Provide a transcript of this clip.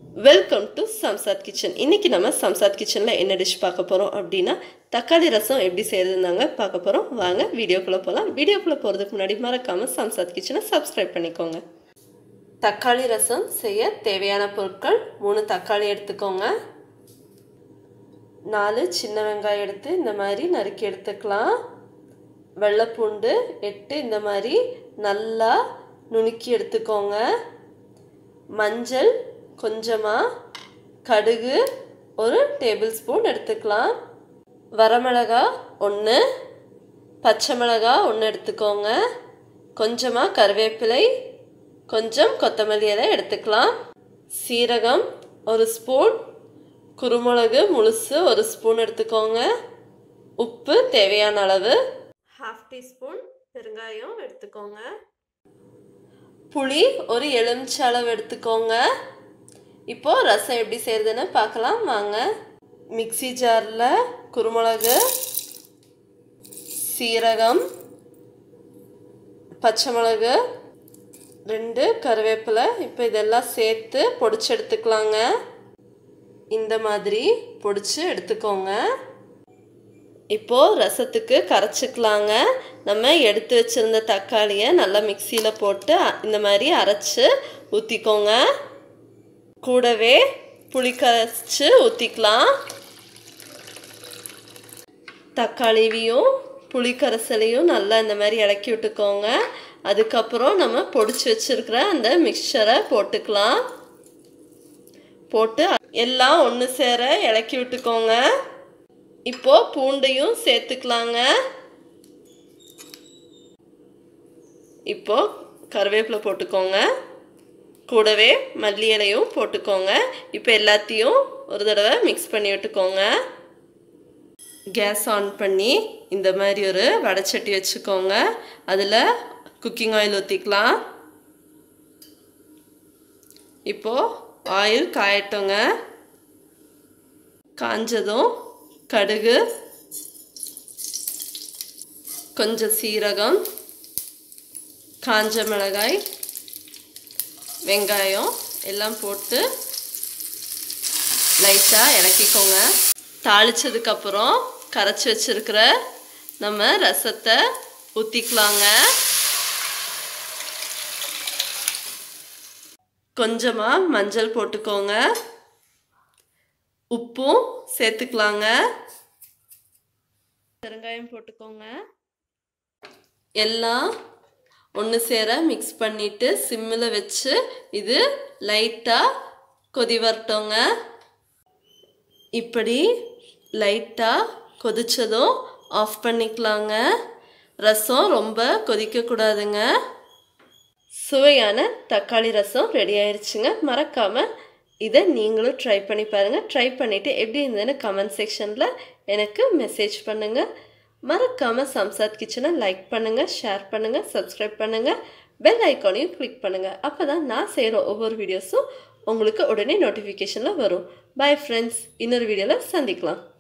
welcome to Shamshad kitchen இன்றைக்கி நம்ம சம்சாத் கிச்சனில் என்ன டிஷ் பார்க்க போகிறோம் அப்படின்னா தக்காளி ரசம் எப்படி செய்கிறதுனாங்க பார்க்க போகிறோம் வாங்க வீடியோக்குள்ளே போகலாம் வீடியோக்குள்ளே போகிறதுக்கு முன்னாடி மறக்காமல் சம்சாத் கிச்சனை சப்ஸ்கிரைப் பண்ணிக்கோங்க தக்காளி ரசம் செய்ய தேவையான பொருட்கள் மூணு தக்காளி எடுத்துக்கோங்க நாலு சின்ன வெங்காயம் எடுத்து இந்த மாதிரி நறுக்கி எடுத்துக்கலாம் வெள்ளைப்பூண்டு எட்டு இந்த மாதிரி நல்லா நுணுக்கி எடுத்துக்கோங்க மஞ்சள் கொஞ்சமாக கடுகு ஒரு டேபிள் ஸ்பூன் எடுத்துக்கலாம் வரமிளகா ஒன்று பச்சை மிளகா ஒன்று எடுத்துக்கோங்க கொஞ்சமாக கருவேப்பிலை கொஞ்சம் கொத்தமல்லி இலை எடுத்துக்கலாம் சீரகம் ஒரு ஸ்பூன் குருமிளகு முழுசு ஒரு ஸ்பூன் எடுத்துக்கோங்க உப்பு தேவையான அளவு ஹாஃப் டீஸ்பூன் பெருங்காயம் எடுத்துக்கோங்க புளி ஒரு எலுமிச்சை அளவு எடுத்துக்கோங்க இப்போது ரசம் எப்படி செய்கிறதுன்னு பார்க்கலாம் வாங்க மிக்சி ஜாரில் குருமிளகு சீரகம் பச்சை மிளகு ரெண்டு கருவேப்பிலை இப்போ இதெல்லாம் சேர்த்து பொடிச்சு எடுத்துக்கலாங்க இந்த மாதிரி பொடிச்சு எடுத்துக்கோங்க இப்போது ரசத்துக்கு கரைச்சிக்கலாங்க நம்ம எடுத்து வச்சுருந்த தக்காளியை நல்லா மிக்சியில் போட்டு இந்த மாதிரி அரைச்சி ஊற்றிக்கோங்க கூடவே புளி கரைச்சி ஊற்றிக்கலாம் தக்காளிவையும் புளி கரைசலையும் நல்லா இந்த மாதிரி இறக்கி விட்டுக்கோங்க அதுக்கப்புறம் நம்ம பொடிச்சு வச்சுருக்கிற அந்த மிக்சரை போட்டுக்கலாம் போட்டு எல்லாம் ஒன்று சேர இறக்கி விட்டுக்கோங்க இப்போது பூண்டையும் சேர்த்துக்கலாங்க இப்போது கருவேப்பிலை போட்டுக்கோங்க கூடவே மல்லி இலையும் போட்டுக்கோங்க இப்போ எல்லாத்தையும் ஒரு தடவை மிக்ஸ் பண்ணி விட்டுக்கோங்க கேஸ் ஆன் பண்ணி இந்த மாதிரி ஒரு வடைச்சட்டி வச்சுக்கோங்க அதில் குக்கிங் ஆயில் ஊற்றிக்கலாம் இப்போது ஆயில் காயட்டுங்க காஞ்சதும் கடுகு கொஞ்சம் சீரகம் காஞ்ச மிளகாய் வெங்காயம் எல்லாம் போட்டு லைட்டாக இறக்கிக்கோங்க தாளித்ததுக்கப்புறம் கரைச்சி வச்சுருக்கிற நம்ம ரசத்தை ஊற்றிக்கலாங்க கொஞ்சமாக மஞ்சள் போட்டுக்கோங்க உப்பும் சேர்த்துக்கலாங்க பெருங்காயம் போட்டுக்கோங்க எல்லாம் ஒன்று சேர மிக்ஸ் பண்ணிவிட்டு சிம்மில் வச்சு இது லைட்டாக கொதி வரட்டோங்க இப்படி லைட்டாக கொதித்ததும் ஆஃப் பண்ணிக்கலாங்க ரசம் ரொம்ப கொதிக்கக்கூடாதுங்க சுவையான தக்காளி ரசம் ரெடி ஆயிடுச்சுங்க மறக்காமல் இதை நீங்களும் ட்ரை பண்ணி பாருங்கள் ட்ரை பண்ணிவிட்டு எப்படி இருந்ததுன்னு கமெண்ட் செக்ஷனில் எனக்கு மெசேஜ் பண்ணுங்கள் மறக்காமல் சம்சாத் கிச்சனை லைக் பண்ணுங்கள் ஷேர் பண்ணுங்கள் சப்ஸ்கிரைப் பண்ணுங்கள் பெல் ஐக்கானையும் கிளிக் பண்ணுங்கள் அப்போ தான் நான் செய்கிற ஒவ்வொரு வீடியோஸும் உங்களுக்கு உடனே நோட்டிஃபிகேஷனில் வரும் பாய் ஃப்ரெண்ட்ஸ் இன்னொரு வீடியோவில் சந்திக்கலாம்